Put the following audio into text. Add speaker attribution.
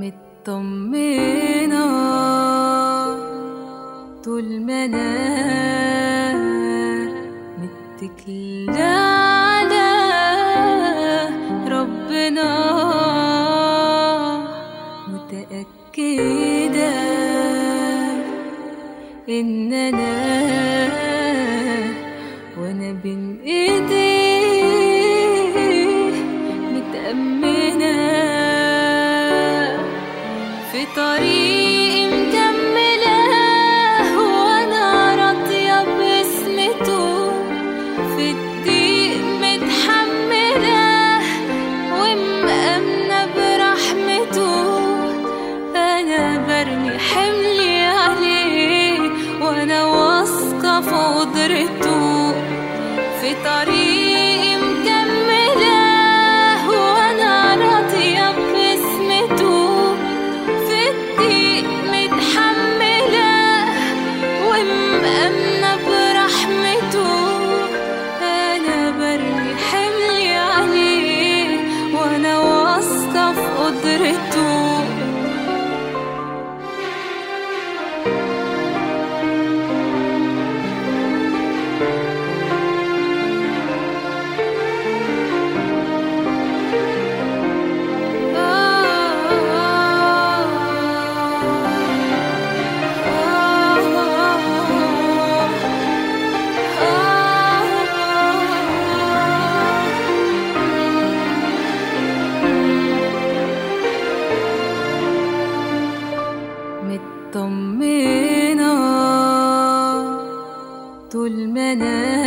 Speaker 1: مطمنة طول ما أنا متكلة على ربنا متأكدة إن أنا وأنا بين إيديه متأمنة في طريقي مكملة وأنا راضية باسمته في الضيق متحملة ومأمنة برحمته أنا برمي حملي عليه وأنا واثقة في قدرته في طريقي مكملة وأنا راضية باسمته في الضيق متحملة ومأمنة برحمته أنا برمي حملي عليه وأنا واثقة في قدرته مطمنة طول ما أنا